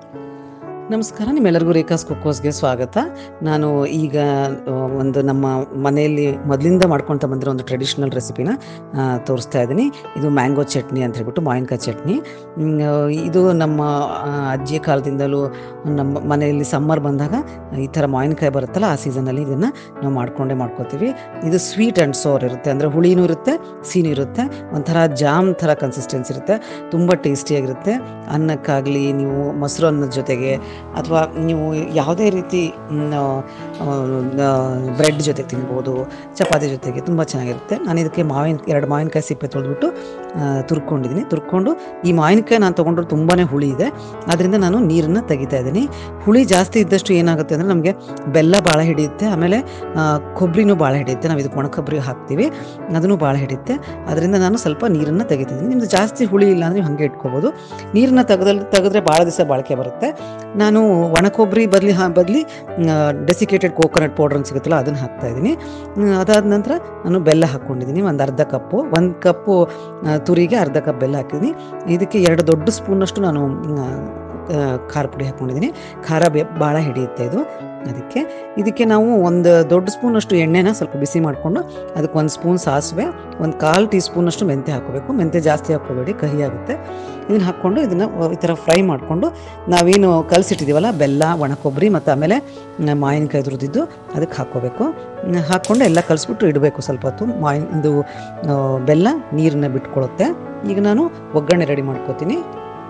ನಮಸ್ಕಾರ ನಿಮ್ಮೆಲ್ಲರಿಗೂ ರೇಖಾಸ್ ಕುಕ್ಕೋಸ್ಗೆ ಸ್ವಾಗತ ನಾನು ಈಗ ಆ, ಒಂದು ನಮ್ಮ ಮನೆಯಲ್ಲಿ ಮೊದಲಿಂದ ಮಾಡ್ಕೊತ ಬಂದಿರೋ ಒಂದು ಟ್ರೆಡಿಷನಲ್ ರೆಸಿಪಿನ ಆ, ತೋರಿಸ್ತಾ ಇದ್ದೀನಿ ಇದು ಮ್ಯಾಂಗೋ ಚಟ್ನಿ ಅಂತ ಹೇಳ್ಬಿಟ್ಟು ಮಾವಿನಕಾಯಿ ಚಟ್ನಿ ಮ್, ಆ, ಇದು ನಮ್ಮ ಆ, ಅಜ್ಜಿಯ ಕಾಲದಿಂದಲೂ ನಮ್ಮ ಮನೆಯಲ್ಲಿ ಸಮ್ಮರ್ ಬಂದಾಗ ಈ ಥರ ಮಾವಿನಕಾಯಿ ಬರುತ್ತಲ್ಲ ಆ ಸೀಸನಲ್ಲಿ ಇದನ್ನು ನಾವು ಮಾಡ್ಕೊಂಡೇ ಮಾಡ್ಕೋತೀವಿ ಇದು ಸ್ವೀಟ್ ಆ್ಯಂಡ್ ಸೋರ್ ಇರುತ್ತೆ ಅಂದರೆ ಹುಳಿನೂ ಇರುತ್ತೆ ಸೀನಿ ಇರುತ್ತೆ ಒಂಥರ ಜಾಮ್ ಥರ ಕನ್ಸಿಸ್ಟೆನ್ಸಿ ಇರುತ್ತೆ ತುಂಬ ಟೇಸ್ಟಿಯಾಗಿರುತ್ತೆ ಅನ್ನಕ್ಕಾಗಲಿ ನೀವು ಮೊಸರು ಅನ್ನದ ಜೊತೆಗೆ ಅಥವಾ ನೀವು ಯಾವುದೇ ರೀತಿ ಬ್ರೆಡ್ ಜೊತೆ ತಿನ್ಬೋದು ಚಪಾತಿ ಜೊತೆಗೆ ತುಂಬ ಚೆನ್ನಾಗಿರುತ್ತೆ ನಾನು ಇದಕ್ಕೆ ಮಾವಿನ ಎರಡು ಮಾವಿನಕಾಯಿ ಸಿಪ್ಪೆ ತೊಳೆದ್ಬಿಟ್ಟು ತುರ್ಕೊಂಡಿದ್ದೀನಿ ತುರ್ಕೊಂಡು ಈ ಮಾವಿನಕಾಯಿ ನಾನು ತೊಗೊಂಡ್ರೆ ತುಂಬಾ ಹುಳಿ ಇದೆ ಅದರಿಂದ ನಾನು ನೀರನ್ನು ತೆಗಿತಾ ಇದ್ದೀನಿ ಹುಳಿ ಜಾಸ್ತಿ ಇದ್ದಷ್ಟು ಏನಾಗುತ್ತೆ ಅಂದರೆ ನಮಗೆ ಬೆಲ್ಲ ಭಾಳ ಹಿಡಿಯುತ್ತೆ ಆಮೇಲೆ ಆ, ಕೊಬ್ಬರಿನೂ ಭಾಳ ಹಿಡಿಯುತ್ತೆ ನಾವು ಇದಕ್ಕೆ ಒಣ ಕೊಬ್ಬರಿ ಹಾಕ್ತೀವಿ ಅದನ್ನು ಭಾಳ ಹಿಡಿಯುತ್ತೆ ಅದರಿಂದ ನಾನು ಸ್ವಲ್ಪ ನೀರನ್ನು ತೆಗಿತಿದ್ದೀನಿ ನಿಮ್ದು ಜಾಸ್ತಿ ಹುಳಿ ಇಲ್ಲ ಅಂದರೆ ನೀವು ಹಾಗೆ ಇಟ್ಕೋಬೋದು ನೀರನ್ನ ತೆಗೆದಲ್ಲಿ ತೆಗೆದ್ರೆ ಭಾಳ ದಿವಸ ಬಾಳಿಕೆ ಬರುತ್ತೆ ನಾನು ಒಣ ಕೊಬ್ಬರಿ ಬದಲಿ ಹಾ ಬದಲಿ ಡೆಸಿಕೇಟೆಡ್ ಕೋಕೋನಟ್ ಪೌಡರ್ ಅಂತ ಸಿಗುತ್ತಲ್ಲ ಅದನ್ನು ಹಾಕ್ತಾ ಇದ್ದೀನಿ ಅದಾದ ನಂತರ ನಾನು ಬೆಲ್ಲ ಹಾಕ್ಕೊಂಡಿದ್ದೀನಿ ಒಂದು ಅರ್ಧ ಕಪ್ಪು ಒಂದು ಕಪ್ಪು ಆ, ತುರಿಗೆ ಅರ್ಧ ಕಪ್ ಬೆಲ್ಲ ಹಾಕಿದ್ದೀನಿ ಇದಕ್ಕೆ ಎರಡು ದೊಡ್ಡ ಸ್ಪೂನಷ್ಟು ನಾನು ಆ, ಆ, ಖಾರ ಪುಡಿ ಹಾಕ್ಕೊಂಡಿದ್ದೀನಿ ಖಾರ ಬೆ ಭಾಳ ಹಿಡಿಯುತ್ತೆ ಇದು ಅದಕ್ಕೆ ಇದಕ್ಕೆ ನಾವು ಒಂದು ದೊಡ್ಡ ಸ್ಪೂನಷ್ಟು ಎಣ್ಣೆನ ಸ್ವಲ್ಪ ಬಿಸಿ ಮಾಡಿಕೊಂಡು ಅದಕ್ಕೆ ಒಂದು ಸ್ಪೂನ್ ಸಾಸಿವೆ ಒಂದು ಕಾಲು ಟೀ ಸ್ಪೂನಷ್ಟು ಮೆಂತ್ಯ ಹಾಕೋಬೇಕು ಮೆಂತ್ಯ ಜಾಸ್ತಿ ಹಾಕೋಬೇಡಿ ಕಹಿ ಆಗುತ್ತೆ ಇದನ್ನು ಹಾಕ್ಕೊಂಡು ಇದನ್ನು ಈ ಥರ ಫ್ರೈ ಮಾಡಿಕೊಂಡು ನಾವೇನು ಕಲಸಿಟ್ಟಿದ್ದೀವಲ್ಲ ಬೆಲ್ಲ ಒಣ ಕೊಬ್ಬರಿ ಮತ್ತು ಆಮೇಲೆ ನ- ಮಾವಿನಕಾಯಿ ತುರಿದಿದ್ದು ಅದಕ್ಕೆ ಹಾಕ್ಕೋಬೇಕು ನ- ಹಾಕ್ಕೊಂಡು ಎಲ್ಲ ಕಲಿಸ್ಬಿಟ್ಟು ಇಡಬೇಕು ಸ್ವಲ್ಪ ಹೊತ್ತು ಮಾವಿನ ಇದು ಆ, ಬೆಲ್ಲ ನೀರನ್ನ ಬಿಟ್ಕೊಳ್ಳುತ್ತೆ ಈಗ ನಾನು ಒಗ್ಗರಣೆ ರೆಡಿ ಮಾಡ್ಕೋತೀನಿ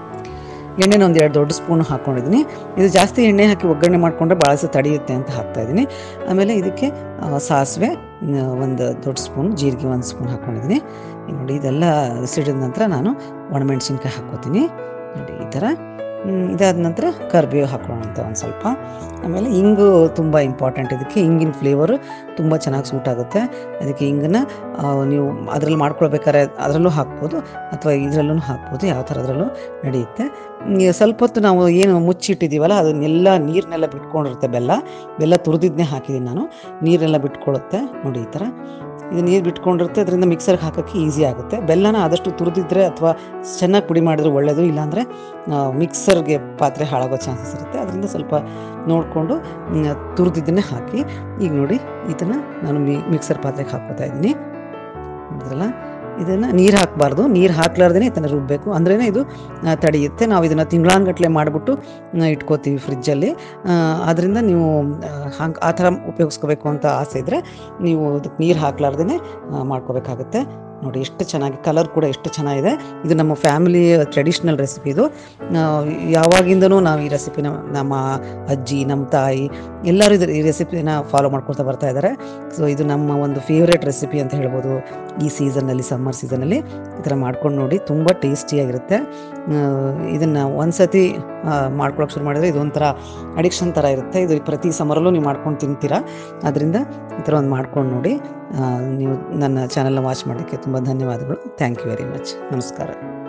ಎಣ್ಣೆನ ಒಂದು ಎರಡು ದೊಡ್ಡ ಸ್ಪೂನ್ ಹಾಕ್ಕೊಂಡಿದ್ದೀನಿ ಇದು ಜಾಸ್ತಿ ಎಣ್ಣೆ ಹಾಕಿ ಒಗ್ಗರಣೆ ಮಾಡಿಕೊಂಡ್ರೆ ಭಾಳ ಸಹ ತಡೆಯುತ್ತೆ ಅಂತ ಹಾಕ್ತಾ ಇದ್ದೀನಿ ಆಮೇಲೆ ಇದಕ್ಕೆ ಆ, ಸಾಸಿವೆ ಆ, ಒಂದು ದೊಡ್ಡ ಸ್ಪೂನ್ ಜೀರಿಗೆ ಒಂದು ಸ್ಪೂನ್ ಹಾಕ್ಕೊಂಡಿದ್ದೀನಿ ಈಗ ನೋಡಿ ಇದೆಲ್ಲ ಸಿಡಿದ ನಂತರ ನಾನು ಒಣಮೆಣಸಿನ್ಕಾಯಿ ಹಾಕ್ಕೋತೀನಿ ನೋಡಿ ಈ ಥರ ಹ್ಮ್, ಇದಾದ ನಂತರ ಕರಿಬೇವು ಹಾಕೋಣ ಅಂತ ಒಂದು ಸ್ವಲ್ಪ ಆಮೇಲೆ ಇಂಗು ತುಂಬ ಇಂಪಾರ್ಟೆಂಟ್ ಇದಕ್ಕೆ ಇಂಗಿನ ಫ್ಲೇವರು ತುಂಬ ಚೆನ್ನಾಗಿ ಸೂಟ್ ಆಗುತ್ತೆ ಅದಕ್ಕೆ ಇಂಗನ್ನ ಆ, ನೀವು ಅದರಲ್ಲಿ ಮಾಡ್ಕೊಳ್ಬೇಕಾದ್ರೆ ಅದರಲ್ಲೂ ಹಾಕ್ಬೋದು ಅಥವಾ ಇದರಲ್ಲೂ ಹಾಕ್ಬೋದು ಯಾವ ಥರದ್ರಲ್ಲೂ ನಡೆಯುತ್ತೆ ಹ್ಮ್, ಸ್ವಲ್ಪ ಹೊತ್ತು ನಾವು ಏನು ಮುಚ್ಚಿಟ್ಟಿದ್ದೀವಲ್ಲ ಅದನ್ನೆಲ್ಲ ನೀರನ್ನೆಲ್ಲ ಬಿಟ್ಕೊಂಡಿರುತ್ತೆ ಬೆಲ್ಲ ಬೆಲ್ಲ ತುರಿದಿದ್ನೇ ಹಾಕಿದ್ದೀನಿ ನಾನು ನೀರೆಲ್ಲ ಬಿಟ್ಕೊಳ್ಳುತ್ತೆ ನೋಡಿ ಈ ಥರ ಇದು ನೀರು ಬಿಟ್ಕೊಂಡಿರುತ್ತೆ ಅದರಿಂದ ಮಿಕ್ಸರ್ಗೆ ಹಾಕೋಕ್ಕೆ ಈಸಿ ಆಗುತ್ತೆ ಬೆಲ್ಲನ ಆದಷ್ಟು ತುರಿದಿದ್ರೆ ಅಥವಾ ಚೆನ್ನಾಗಿ ಪುಡಿ ಮಾಡಿದ್ರೆ ಒಳ್ಳೆಯದು ಇಲ್ಲಾಂದರೆ ಮಿಕ್ಸರ್ಗೆ ಪಾತ್ರೆ ಹಾಳಾಗೋ ಚಾನ್ಸಸ್ ಇರುತ್ತೆ ಅದರಿಂದ ಸ್ವಲ್ಪ ನೋಡಿಕೊಂಡು ತುರಿದಿದ್ದನ್ನೇ ಹಾಕಿ ಈಗ ನೋಡಿ ಇದನ್ನು ನಾನು ಮಿ ಮಿಕ್ಸರ್ ಪಾತ್ರೆಗೆ ಹಾಕೋತಾ ಇದ್ದೀನಿ ನೋಡಿದ್ರಲ್ಲ ಇದನ್ನು ನೀರು ಹಾಕಬಾರ್ದು ನೀರು ಹಾಕ್ಲಾರ್ದೇ ಇದನ್ನು ರುಬ್ಬಬೇಕು ಅಂದ್ರೇ ಇದು ಆ, ತಡೆಯುತ್ತೆ ನಾವು ಇದನ್ನು ತಿಂಗಳಾನ್ಗಟ್ಲೆ ಮಾಡಿಬಿಟ್ಟು ಇಟ್ಕೋತೀವಿ ಫ್ರಿಜ್ಜಲ್ಲಿ ಅದರಿಂದ ನೀವು ಹಂಗೆ ಆ ಥರ ಉಪಯೋಗಿಸ್ಕೋಬೇಕು ಅಂತ ಆಸೆ ಇದ್ದರೆ ನೀವು ಅದಕ್ಕೆ ನೀರು ಹಾಕ್ಲಾರ್ದೇ ಮಾಡ್ಕೋಬೇಕಾಗುತ್ತೆ ನೋಡಿ ಎಷ್ಟು ಚೆನ್ನಾಗಿ ಕಲರ್ ಕೂಡ ಎಷ್ಟು ಚೆನ್ನಾಗಿದೆ ಇದು ನಮ್ಮ ಫ್ಯಾಮಿಲಿ ಟ್ರೆಡಿಷ್ನಲ್ ರೆಸಿಪಿ ಇದು ಆ, ಯಾವಾಗಿಂದನೂ ನಾವು ಈ ರೆಸಿಪಿನ ನಮ್ಮ ಅಜ್ಜಿ ನಮ್ಮ ತಾಯಿ ಎಲ್ಲರೂ ಇದು ಈ ರೆಸಿಪಿನ ಫಾಲೋ ಮಾಡ್ಕೊಳ್ತಾ ಬರ್ತಾ ಇದ್ದಾರೆ ಸೊ ಇದು ನಮ್ಮ ಒಂದು ಫೇವ್ರೆಟ್ ರೆಸಿಪಿ ಅಂತ ಹೇಳ್ಬೋದು ಈ ಸೀಸನ್ನಲ್ಲಿ ಸಮ್ಮರ್ ಸೀಸನಲ್ಲಿ ಈ ಥರ ಮಾಡ್ಕೊಂಡು ನೋಡಿ ತುಂಬ ಟೇಸ್ಟಿಯಾಗಿರುತ್ತೆ ಇದನ್ನು ಒಂದ್ಸತಿ ಮಾಡ್ಕೊಳಕ್ಕೆ ಶುರು ಮಾಡಿದ್ರೆ ಇದೊಂಥರ ಅಡಿಕ್ಷನ್ ಥರ ಇರುತ್ತೆ ಇದು ಪ್ರತಿ ಸಮ್ಮರಲ್ಲೂ ನೀವು ಮಾಡ್ಕೊಂಡು ತಿಂತೀರಾ ಅದರಿಂದ ಈ ಥರ ಒಂದು ಮಾಡ್ಕೊಂಡು ನೋಡಿ ಆ, ನೀವು ನನ್ನ ಚಾನಲ್ನ ವಾಚ್ ಮಾಡೋಕ್ಕೆ ತುಂಬ ಧನ್ಯವಾದಗಳು ಥ್ಯಾಂಕ್ ಯು ವೆರಿ ಮಚ್ ನಮಸ್ಕಾರ